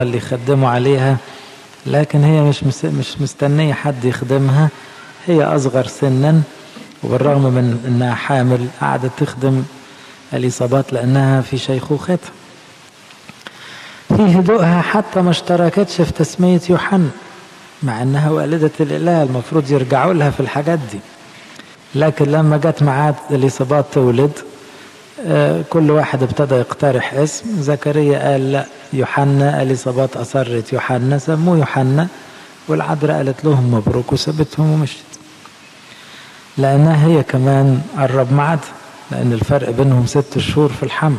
اللي يخدموا عليها لكن هي مش مش مستنية حد يخدمها هي أصغر سنا وبالرغم من أنها حامل قعدت تخدم الإصابات لأنها في شيخوختها في هدوءها حتى ما اشتركتش في تسمية يوحنا مع أنها والدة الإله المفروض يرجعوا لها في الحاجات دي لكن لما جت معاد الإصابات تولد كل واحد ابتدى يقترح اسم زكريا قال لا يوحنا اليصابات اصرت يوحنا سموه يوحنا والعذراء قالت لهم مبروك وسابتهم ومشت لانها هي كمان قرب معاد لان الفرق بينهم ست شهور في الحمل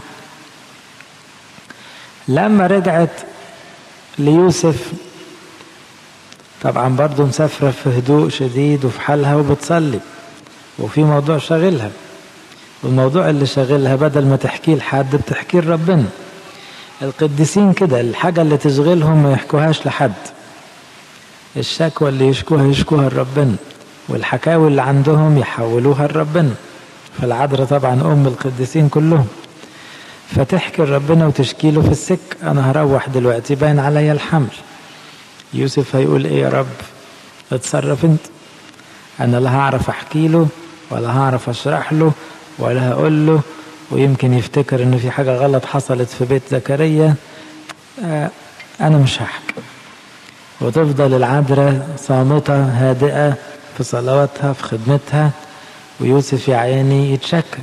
لما رجعت ليوسف طبعا برضه مسافرة في هدوء شديد وفي حالها وبتصلي وفي موضوع شاغلها والموضوع اللي شاغلها بدل ما تحكيه لحد بتحكيه لربنا القديسين كده الحاجة اللي تشغلهم ما يحكوهاش لحد الشكوى اللي يشكوها يشكوها لربنا والحكاوي اللي عندهم يحولوها لربنا فالعذراء طبعا أم القديسين كلهم فتحكي لربنا وتشكي له في السك أنا هروح دلوقتي باين عليا الحمل يوسف هيقول إيه يا رب اتصرف أنت أنا لا هعرف أحكي له ولا هعرف أشرح له ولا هقول له ويمكن يفتكر ان في حاجة غلط حصلت في بيت زكريا آه انا مش هحكي وتفضل العذراء صامتة هادئة في صلواتها في خدمتها ويوسف يا عيني يتشكك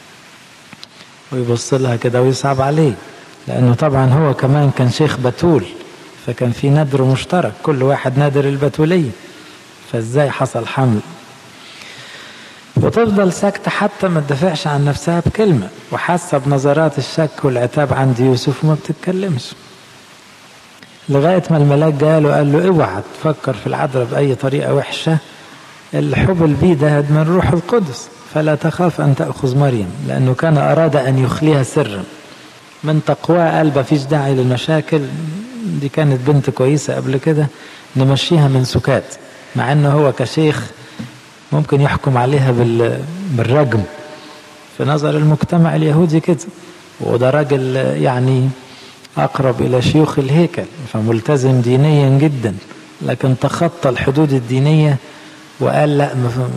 ويبص لها كده ويصعب عليه لانه طبعا هو كمان كان شيخ بتول فكان في ندر مشترك كل واحد نادر البتولية فازاي حصل حمل وتفضل ساكتة حتى ما تدافعش عن نفسها بكلمة وحاسة بنظرات الشك والعتاب عند يوسف وما بتتكلمش لغاية ما الملاك جاله قال له اوعى تفكر في العذراء بأي طريقة وحشة الحب البيه ده من روح القدس فلا تخاف أن تأخذ مريم لأنه كان أراد أن يخليها سرا من تقواه قال مفيش داعي للمشاكل دي كانت بنت كويسة قبل كده نمشيها من سكات مع أنه هو كشيخ ممكن يحكم عليها بالرجم في نظر المجتمع اليهودي كده وده راجل يعني أقرب إلى شيوخ الهيكل فملتزم دينيا جدا لكن تخطى الحدود الدينية وقال لا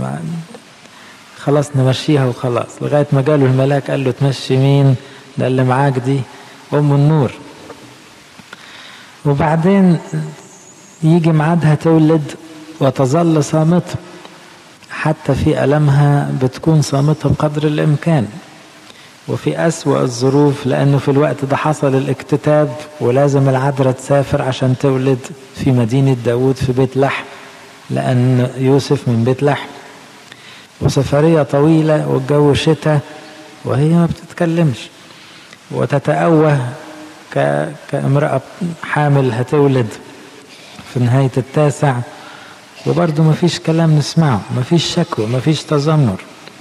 خلاص نمشيها وخلاص لغاية ما جاله الملاك قال له تمشي مين ده اللي معاك دي أم النور وبعدين يجي ميعادها تولد وتظل صامته حتى في ألمها بتكون صامتة بقدر الإمكان وفي أسوأ الظروف لأنه في الوقت ده حصل الاكتتاب ولازم العذراء تسافر عشان تولد في مدينة داود في بيت لحم لأن يوسف من بيت لحم وسفرية طويلة والجو شتاء وهي ما بتتكلمش وتتأوه كامرأة حامل هتولد في نهاية التاسع وبرضه مفيش كلام نسمعه مفيش شكوى مفيش تذمر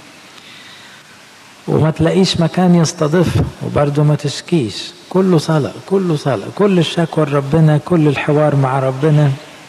وما تلاقيش مكان يستضيفها وبرضه ما تشكيش كله صلاة كله صلاة كل الشكوى لربنا كل الحوار مع ربنا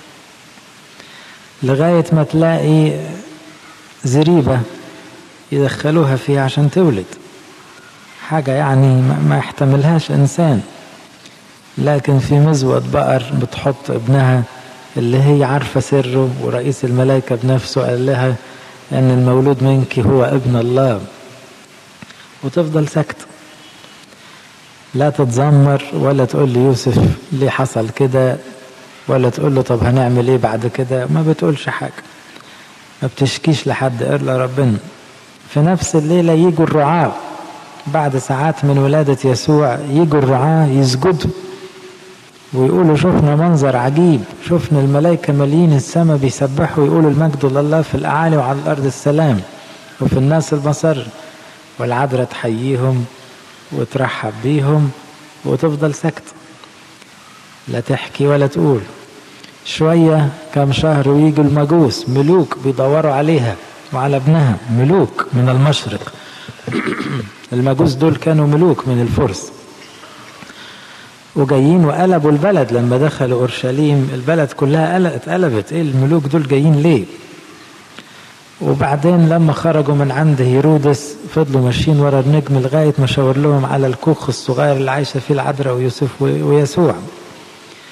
لغاية ما تلاقي زريبة يدخلوها فيها عشان تولد حاجة يعني ما يحتملهاش إنسان لكن في مزود بقر بتحط ابنها اللي هي عارفة سره ورئيس الملائكة بنفسه قال لها أن المولود منك هو ابن الله وتفضل ساكتة لا تتذمر ولا تقول ليوسف ليه حصل كده ولا تقول له طب هنعمل ايه بعد كده ما بتقولش حاجة ما بتشكيش لحد إلا ربنا في نفس الليلة يجوا الرعاة بعد ساعات من ولادة يسوع يجوا الرعاة يسجدوا ويقولوا شفنا منظر عجيب شفنا الملائكة مالين السماء بيسبحوا ويقولوا المجد لله في الأعالي وعلى الأرض السلام وفي الناس المسر والعذراء تحييهم وترحب بيهم وتفضل ساكتة لا تحكي ولا تقول شوية كم شهر ويجوا المجوس ملوك بيدوروا عليها وعلى ابنها ملوك من المشرق المجوس دول كانوا ملوك من الفرس وجايين وقلبوا البلد لما دخلوا اورشليم البلد كلها اتقلبت ايه الملوك دول جايين ليه وبعدين لما خرجوا من عند هيرودس فضلوا ماشيين ورا النجم لغايه ما شاور لهم على الكوخ الصغير اللي عايشه فيه العذراء ويوسف ويسوع